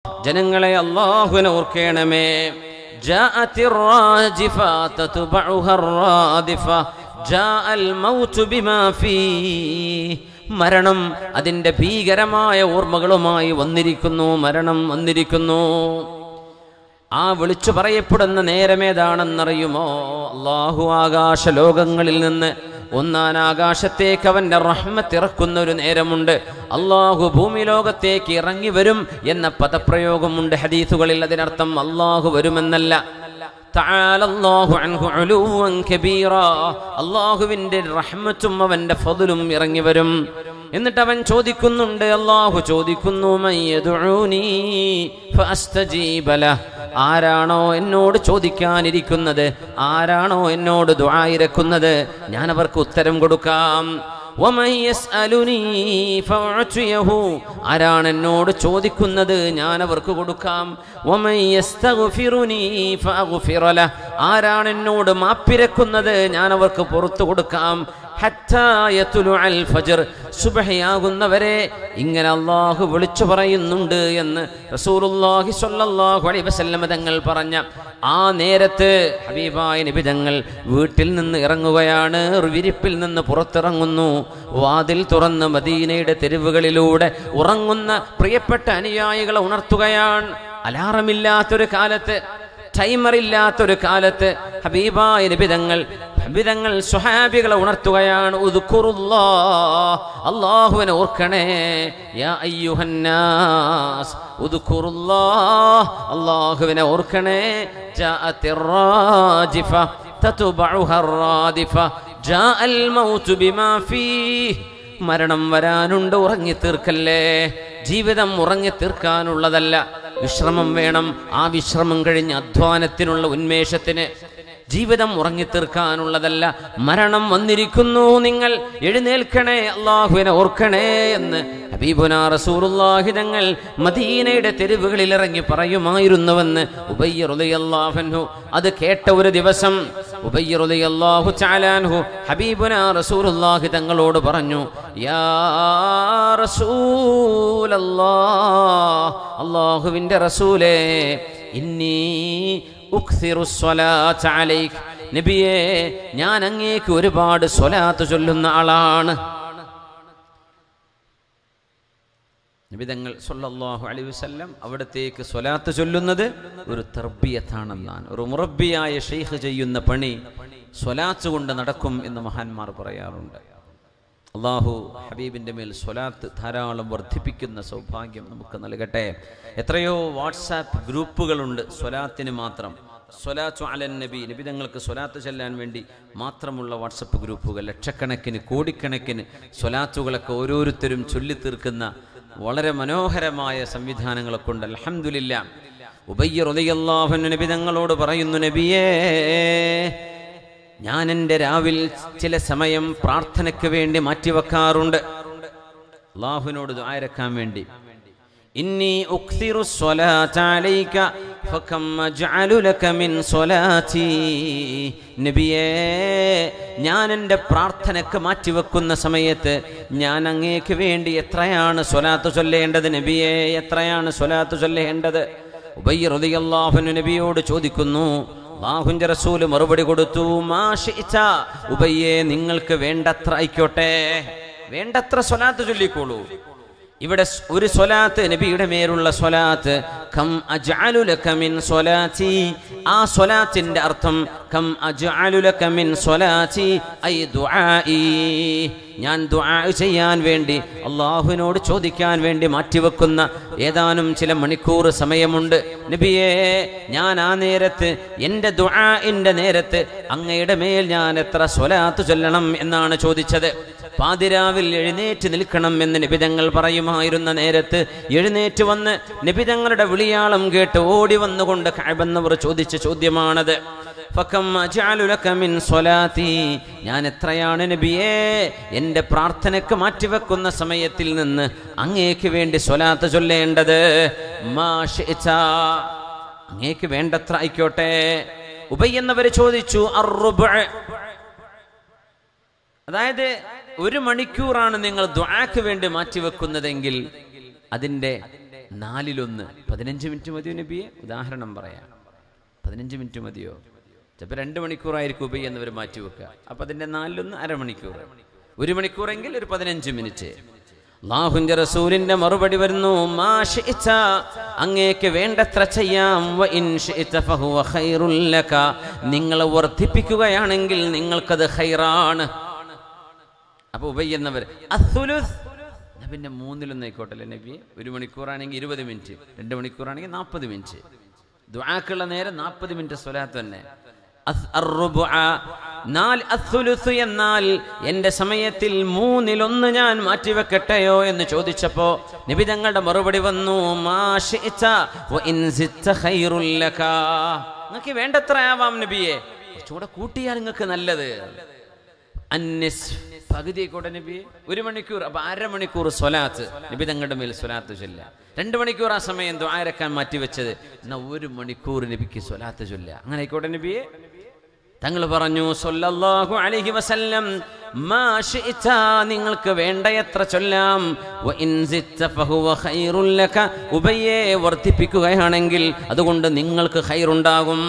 ജനങ്ങളെ അള്ളാഹുവിനെ ഓർക്കണമേ جاءت الراجفة تتبعها الرادفة جاء الموت بما فيه മരണം അതിൻ്റെ ഭീകരമായ ഓർമ്മകളുമായി വന്നിരിക്കുന്നു മരണം വന്നിരിക്കുന്നു ആ വിളിച്ചു പറയപ്പെടുന്ന നേരമേതാണെന്നറിയുമോ അള്ളാഹു ആകാശ ലോകങ്ങളിൽ നിന്ന് ഒന്നാൻ ആകാശത്തേക്ക് അവന്റെ റഹ്മത്ത് ഇറക്കുന്ന ഒരു നേരമുണ്ട് അള്ളാഹു ഭൂമി ലോകത്തേക്ക് ഇറങ്ങി വരും എന്ന പദപ്രയോഗമുണ്ട് ഹദീസുകളിൽ അതിനർത്ഥം അള്ളാഹു വരുമെന്നല്ല തആല അല്ലാഹു അൻഹു ഉലുവൻ കബീറാ അള്ളാഹുവിൻ്റെ റഹ്മത്തും അവൻ്റെ ഫضലും ഇറങ്ങി വരും എന്നിട്ട് അവൻ ചോദിക്കുന്നുണ്ട് അള്ളാഹു ചോദിക്കുന്നു മൻ യദ്ഉനി ഫഅസ്തജീബ ലഹ്. ആരാണോ എന്നോട് ചോദിക്കാനിരിക്കുന്നത് ആരാണോ എന്നോട് ദുആയിരക്കുന്നത് ഞാൻ അവർക്ക് ഉത്തരം കൊടുക്കാം വമൻ യസ്അലുനി ഫഅഅ്തിയഹു. ആരാണ് എന്നോട് ചോദിക്കുന്നത് ഞാൻ അവർക്ക് കൊടുക്കാം വമൻ യസ്തഗ്ഫിറുനി ഫഅഗ്ഫിറ ലഹ്. ആരാണ് എന്നോട് മാപ്പിരക്കുന്നത് ഞാൻ അവർക്ക് പുറത്തു കൊടുക്കാം ഹത്താ യത്ലുഅൽ ഫജ്ർ. സുബ്ഹിയാകുന്നവരെ ഇങ്ങനെ അള്ളാഹു വിളിച്ചു പറയുന്നുണ്ട് എന്ന് റസൂലുള്ളാഹി സ്വല്ലല്ലാഹു അലൈഹി വസല്ലമ തങ്ങൾ പറഞ്ഞ ആ നേരത്ത് ഹബീബായ നബി തങ്ങൾ വീട്ടിൽ നിന്ന് ഇറങ്ങുകയാണ് ഒരു വിരിപ്പിൽ നിന്ന് പുറത്തിറങ്ങുന്നു വാതിൽ തുറന്ന് മദീനയുടെ തെരുവുകളിലൂടെ ഉറങ്ങുന്ന പ്രിയപ്പെട്ട അനുയായികളെ ഉണർത്തുകയാണ് അലാറമില്ലാത്തൊരു കാലത്ത് ടൈമറില്ലാത്തൊരു കാലത്ത് ഹബീബായ നിബിതങ്ങൾ ഹബിതങ്ങൾ സ്വഹാബികളെ ഉണർത്തുകയാണ് ഉദ്കുറുല്ലാ അള്ളാഹുവിനെ ഓർക്കണേ യാ അയ്യുഹന്നാസ് ഉദ്കുറുല്ലാ അള്ളാഹുവിനെ ഓർക്കണേ ജാഅത്തിർ റാജിഫ തത്ബഉഹ الرادفة جاء الموت بما فيه മരണം വരാനുണ്ട് ഉറങ്ങി തീർക്കല്ലേ ജീവിതം ഉറങ്ങി തീർക്കാനുള്ളതല്ല വിശ്രമം വേണം ആ വിശ്രമം കഴിഞ്ഞ് അധ്വാനത്തിനുള്ള ഉന്മേഷത്തിന് ജീവിതം ഉറങ്ങിത്തീർക്കാനുള്ളതല്ല മരണം വന്നിരിക്കുന്നു നിങ്ങൾ എഴുന്നേൽക്കണേ അള്ളാഹുവിനെ ഓർക്കണേ എന്ന് ഹബീബുന റസൂറുല്ലാഹി തങ്ങൾ മദീനയുടെ തെരുവുകളിൽ ഇറങ്ങി പറയുമായിരുന്നുവെന്ന് ഉബയ്യറുദയല്ലാഹു അത് കേട്ട ഒരു ദിവസം ഉബയ്യറുദയല്ലാഹു ചാലാൻഹു ഹബീബുന റസൂറുല്ലാഹി തങ്ങളോട് പറഞ്ഞു യാ റസൂലല്ലാ അള്ളാഹുവിൻ്റെ റസൂലേ ഇന്നീ ഉക്സിറു സ്വലാത്ത് അലൈക് നബിയെ ഞാൻ അങ്ങേക്ക് ഒരുപാട് സ്വലാത്ത് ചൊല്ലുന്ന ആളാണ് നിബിതങ്ങൾ സല്ലല്ലാഹു അലൈഹി വസല്ലം അവിടത്തേക്ക് സ്വലാത്ത് ചൊല്ലുന്നത് ഒരു തർബിയത്താണെന്നാണ് ഒരു മുറബിയായ ഷെയ്ഖ് ചെയ്യുന്ന പണി സ്വലാത്ത് കൊണ്ട് നടക്കും എന്ന് മഹാന്മാർ പറയാറുണ്ട് അള്ളാഹു ഹബീബിൻ്റെ മേൽ സ്വലാത്ത് ധാരാളം വർദ്ധിപ്പിക്കുന്ന സൗഭാഗ്യം നമുക്ക് നൽകട്ടെ എത്രയോ വാട്സാപ്പ് ഗ്രൂപ്പുകളുണ്ട് സ്വലാത്തിന് മാത്രം സ്വലാത്തു അലൻ നബി നബി തങ്ങൾക്ക് സ്വലാത്ത് ചെല്ലാൻ വേണ്ടി മാത്രമുള്ള വാട്സപ്പ് ഗ്രൂപ്പുകൾ ലക്ഷക്കണക്കിന് കോടിക്കണക്കിന് സ്വലാത്തുകളൊക്കെ ഓരോരുത്തരും ചൊല്ലിത്തീർക്കുന്ന വളരെ മനോഹരമായ സംവിധാനങ്ങളൊക്കെ ഉണ്ട് അലഹമുല്ല ഉബയ്യ റുദയല്ലാഹു നബി തങ്ങളോട് പറയുന്നു നബിയേ ഞാൻ എൻ്റെ രാവിൽ ചില സമയം പ്രാർത്ഥനയ്ക്ക് വേണ്ടി മാറ്റിവെക്കാറുണ്ട് അള്ളാഹുവിനോട് ദുആയിരക്കാൻ വേണ്ടി ഇന്നി ഉക്സിറു സ്വലാത്ത അലൈക ഫകം അജ്അലു ലക മിൻ സ്വലാത്തി നബിയേ ഞാൻ എൻ്റെ പ്രാർത്ഥനയ്ക്ക് മാറ്റിവെക്കുന്ന സമയത്ത് ഞാൻ അങ്ങേക്ക് വേണ്ടി എത്രയാണ് സ്വലാത്ത് ചൊല്ലേണ്ടത് നബിയേ എത്രയാണ് സ്വലാത്ത് ചൊല്ലേണ്ടത് ഉബയ്യ റളിയല്ലാഹു നബിയോട് ചോദിക്കുന്നു അള്ളാഹുന്റെ റസൂല് മറുപടി കൊടുത്തു മാഷിച്ച ഉബയ്യെ നിങ്ങൾക്ക് വേണ്ടത്ര ആയിക്കോട്ടെ വേണ്ടത്ര സ്വലാത്ത് ചൊല്ലിക്കോളൂ ഇവിടെ സ് ഒരു സ്വലാത്ത് നബിയുടെ മേലുള്ള സ്വലാത്ത് കം അജ്അലു ലക മിൻ സ്വലാത്തി ആ സ്വലാത്തിന്റെ അർത്ഥം കം അജ്അലു ലക മിൻ സ്വലാത്തി ഐ ദുആഇ ഞാൻ ദുആ ചെയ്യാൻ വേണ്ടി അള്ളാഹുവിനോട് ചോദിക്കാൻ വേണ്ടി മാറ്റിവെക്കുന്ന ഏതാനും ചില മണിക്കൂർ സമയമുണ്ട് നബിയേ ഞാൻ ആ നേരത്ത് എൻ്റെ ദുആഇൻ്റെ നേരത്ത് അങ്ങയുടെ മേൽ ഞാൻ എത്ര സ്വലാത്ത് ചൊല്ലണം എന്നാണ് ചോദിച്ചത് പാതിരാവിൽ എഴുന്നേറ്റ് നിൽക്കണം എന്ന് നിബിതങ്ങൾ പറയുമായിരുന്ന നേരത്ത് എഴുന്നേറ്റ് വന്ന് നിബിതങ്ങളുടെ വിളിയാളം കേട്ട് ഓടി വന്നുകൊണ്ട് കഴബെന്നവർ ചോദിച്ച ചോദ്യമാണത് ഫകം അജ്അലു ലക മിൻ സ്വലാത്തി ഞാൻ എത്രയാണ് നബിയേ എൻ്റെ പ്രാർത്ഥനയ്ക്ക് മാറ്റിവെക്കുന്ന സമയത്തിൽ നിന്ന് അങ്ങേക്ക് വേണ്ടി സ്വലാത്ത് ചൊല്ലേണ്ടത് മാ ശിഅ്ത. അങ്ങേക്ക് വേണ്ടത്ര ആയിക്കോട്ടെ ഉബൈ എന്നവര് ചോദിച്ചു അറുബ് അതായത് ഒരു മണിക്കൂറാണ് നിങ്ങൾ ദ്വാക്ക് വേണ്ടി മാറ്റിവെക്കുന്നതെങ്കിൽ അതിൻ്റെ നാലിലൊന്ന് പതിനഞ്ച് മിനിറ്റ് മതിയോ നബിയെ ഉദാഹരണം പറയാം പതിനഞ്ച് മിനിറ്റ് മതിയോ ചിലപ്പോൾ രണ്ട് മണിക്കൂറായിരിക്കും ഉബൈ എന്നവർ മാറ്റി വെക്കുക അപ്പം അതിൻ്റെ നാലിലൊന്ന് അരമണിക്കൂർ ഒരു മണിക്കൂറെങ്കിൽ ഒരു പതിനഞ്ച് മിനിറ്റ് അള്ളാഹുന്റെ റസൂലിന്റെ മറുപടി വരുന്നു മാ ശിഇത, അങ്ങേക്ക് വേണ്ടത്ര ചെയ്യാം വ ഇൻ ശിഇത ഫഹുവ ഖൈറുൽ ലക. നിങ്ങൾ വർദ്ധിപ്പിക്കുകയാണെങ്കിൽ നിങ്ങൾക്കത് ഖൈറാണ് അപ്പൊ ഉബൈ എന്നവർ അസുലുസ് പിന്നെ മൂന്നിലൊന്നും ആയിക്കോട്ടെ നബി ഒരു മണിക്കൂറാണെങ്കിൽ ഇരുപത് മിനിറ്റ് രണ്ട് മണിക്കൂറാണെങ്കിൽ നാൽപ്പത് മിനിറ്റ് ദുആക്കുള്ള നേരം നാൽപ്പത് മിനിറ്റ് സ്വലാത്ത് തന്നെ അസ് അർറുബുഅ. നാല് അസ്സുലുസ് എന്നാൽ എന്റെ സമയത്തിൽ മൂന്നിലൊന്ന് ഞാൻ മാറ്റിവെക്കട്ടെയോ എന്ന് ചോദിച്ചപ്പോ നബി തങ്ങളുടെ മറുപടി വന്നു മാ ശിഇത വ ഇൻ സിത്ത ഖൈറുൽ ലക. നിങ്ങൾക്ക് വേണ്ടത്ര ആവാം നബിയെ കുറച്ചുകൂടെ കൂട്ടിയാൽ നിങ്ങൾക്ക് നല്ലത് അന്നിസ് പകുതി ആയിക്കോട്ടെ നബി ഒരു മണിക്കൂർ അപ്പൊ അരമണിക്കൂർ സ്വലാത്ത് നബി തങ്ങളുടെ മേൽ സ്വലാത്ത് ചൊല്ല രണ്ട് മണിക്കൂർ ആ സമയം ദ്വാരക്കാൻ മാറ്റിവെച്ചത് എന്നാ ഒരു മണിക്കൂർ നബിക്ക് സ്വലാത്ത് ചൊല്ല അങ്ങനെ ആയിക്കോട്ടെ നബിയെ തങ്ങൾ പറഞ്ഞു സല്ലല്ലാഹു അലൈഹി വസല്ലം മാ ശിഇത നിങ്ങൾക്ക് വേണ്ടയത്ര ചൊല്ലാം വ ഇൻ സിത്ത ഫഹുവ ഖൈറുൽ ലക ഉബയ്യെ വർദ്ധിപ്പിക്കുകയാണെങ്കിൽ അതുകൊണ്ട് നിങ്ങൾക്ക് ഖൈറുണ്ടാകും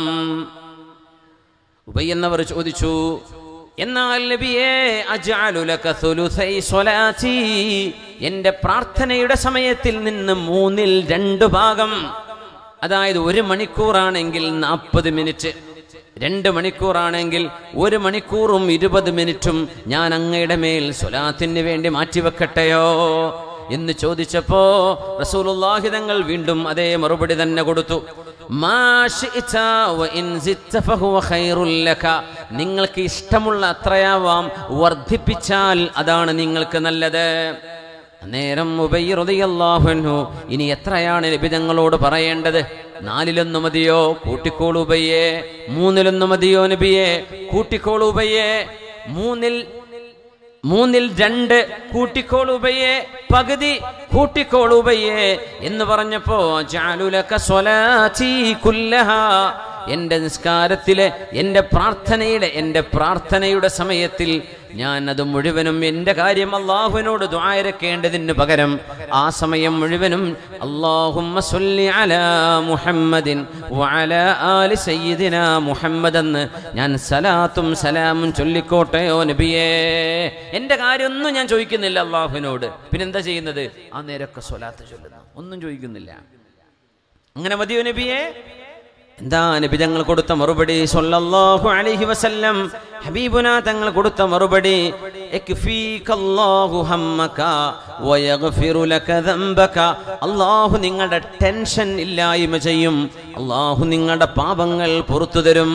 ഉബൈ എന്നവർ ചോദിച്ചു എന്നാൽ നബിയേ അജ്അലു ലക സുലുസൈ സ്വലാത്തി എന്റെ പ്രാർത്ഥനയുടെ സമയത്തിൽ നിന്ന് മൂന്നിൽ രണ്ട് ഭാഗം അതായത് ഒരു മണിക്കൂറാണെങ്കിൽ നാൽപ്പത് മിനിറ്റ് രണ്ട് മണിക്കൂറാണെങ്കിൽ ഒരു മണിക്കൂറും ഇരുപത് മിനിറ്റും ഞാൻ അങ്ങയുടെ മേൽ സ്വലാത്തിന് വേണ്ടി മാറ്റിവെക്കട്ടെയോ എന്ന് ചോദിച്ചപ്പോ റസൂലുള്ളാഹി തങ്ങൾ വീണ്ടും അതേ മറുപടി തന്നെ കൊടുത്തു മാ ശിഇത വ ഇൻ സിത്ത ഫഹുവ ഖൈറുൽ ലക. നിങ്ങൾക്ക് ഇഷ്ടമുള്ള അത്രയാവാം വർദ്ധിപ്പിച്ചാൽ അതാണ് നിങ്ങൾക്ക് നല്ലത് നേരം ഉബയ്യറിയാഹുനു ഇനി എത്രയാണ് നബിതങ്ങളോട് പറയേണ്ടത് നാലിലൊന്ന് മതിയോ കൂട്ടിക്കോളൂ ഉബയ്യേ മൂന്നിലൊന്ന് മതിയോ നബിയെ കൂട്ടിക്കോളൂ ഉബയ്യേ മൂന്നിൽ മൂന്നിൽ രണ്ട് കൂട്ടിക്കോളുബയ്യേ പകുതി കൂട്ടിക്കോളുബയ്യേ എന്ന് പറഞ്ഞപ്പോ ജാലുലക സ്വലാത്തി കുല്ലഹ എന്റെ നിസ്കാരത്തിലെ എന്റെ പ്രാർത്ഥനയിലെ എന്റെ പ്രാർത്ഥനയുടെ സമയത്തിൽ ഞാൻ അത് മുഴുവനും എന്റെ കാര്യം അള്ളാഹുവിനോട് ദ്വാരക്കേണ്ടതിന് പകരം ആ സമയം മുഴുവനും അള്ളാഹുമ്മ സ്വല്ലി അലാ മുഹമ്മദിൻ വഅലാ ആലി സയ്യിദിന മുഹമ്മദ് എന്ന് ഞാൻ സലാത്തും സലാമും ചൊല്ലിക്കോട്ടെയോ നബിയേ എന്റെ കാര്യമൊന്നും ഞാൻ ചോദിക്കുന്നില്ല അള്ളാഹുവിനോട് പിന്നെന്താ ചെയ്യുന്നത് ആ നേരൊക്കെ സ്വലാത്ത് ചൊല്ലുന്നു ഒന്നും ചോദിക്കുന്നില്ല അങ്ങനെ മതിയോ നബിയേ എന്താ നബി തങ്ങൾ കൊടുത്ത മറുപടി സല്ലല്ലാഹു അലൈഹി വസല്ലം ഹബീബുന തങ്ങൾ കൊടുത്ത മറുപടി യക്ഫീകല്ലാഹു ഹമ്മക വയഗ്ഫിറു ലക ദംബക അല്ലാഹു നിങ്ങളുടെ ടെൻഷൻ ഇല്ലായ്മ ചെയ്യും അല്ലാഹു നിങ്ങളുടെ പാപങ്ങൾ പുറത്തു തരും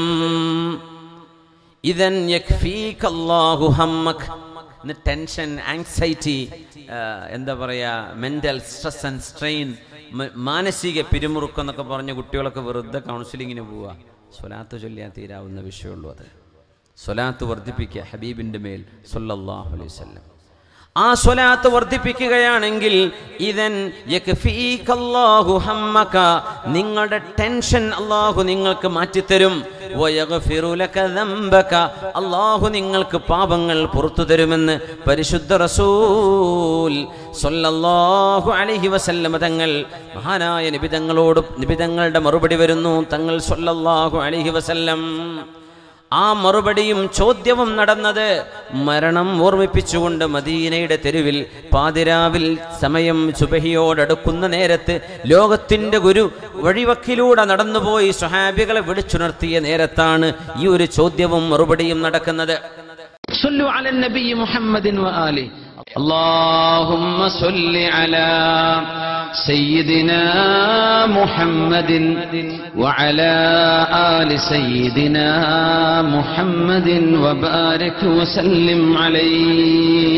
ഇതൻ യക്ഫീകല്ലാഹു ഹമ്മക ഇന്ന് ടെൻഷൻ ആങ്സൈറ്റി എന്താ പറയുക മെൻ്റൽ സ്ട്രെസ് ആൻഡ് സ്ട്രെയിൻ മാനസിക പിരിമുറുക്കം എന്നൊക്കെ പറഞ്ഞ് കുട്ടികളൊക്കെ വെറുതെ കൗൺസിലിങ്ങിന് പോവുക സ്വലാത്ത് ചൊല്ലിയാൽ തീരാവുന്ന വിഷയമുള്ളൂ അത് സ്വലാത്ത് വർദ്ധിപ്പിക്കുക ഹബീബിൻ്റെ മേൽ സല്ലല്ലാഹു അലൈഹി വസല്ലം ആ സ്വലാത്ത് വർദ്ധിപ്പിക്കുകയാണെങ്കിൽ ഇതൻ യക്ഫീകല്ലാഹു ഹമ്മക നിങ്ങളുടെ ടെൻഷൻ അള്ളാഹു നിങ്ങൾക്ക് മാറ്റിത്തരും വയഗ്ഫിറു ലക ദംബക അള്ളാഹു നിങ്ങൾക്ക് പാപങ്ങൾ പുറത്തു തരുമെന്ന് പരിശുദ്ധ റസൂൽ സല്ലല്ലാഹു അലൈഹി വസല്ലമ തങ്ങൾ മഹാനായ നിബിതങ്ങളോട് നിബിതങ്ങളുടെ മറുപടി വരുന്നു തങ്ങൾ സല്ലല്ലാഹു അലൈഹി വസല്ലം ആ മറുപടിയും ചോദ്യവും നടന്നത് മരണം ഓർമ്മിപ്പിച്ചുകൊണ്ട് മദീനയുടെ തെരുവിൽ പാതിരാവിൽ സമയം സുബഹിയോടടുക്കുന്ന നേരത്ത് ലോകത്തിന്റെ ഗുരു വഴിവക്കിലൂടെ നടന്നുപോയി സ്വഹാബികളെ വിളിച്ചുണർത്തിയ നേരത്താണ് ഈ ഒരു ചോദ്യവും മറുപടിയും നടക്കുന്നത് صلوا على النبي محمد وآله اللهم صل على سيدنا محمد وعلى آل سيدنا محمد وبارك وسلم عليه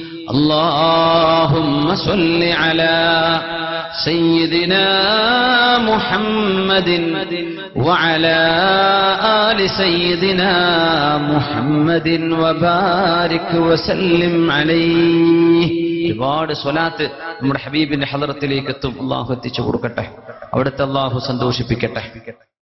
اللهم صل على سيدنا محمد وعلى آل سيدنا محمد وبارك وسلم عليه ഒരുപാട് സ്വലാത്ത് നമ്മുടെ ഹബീബിന്റെ ഹലറത്തിലേക്ക് എത്തും അള്ളാഹു എത്തിച്ചു കൊടുക്കട്ടെ അവിടുത്തെ അള്ളാഹു സന്തോഷിപ്പിക്കട്ടെ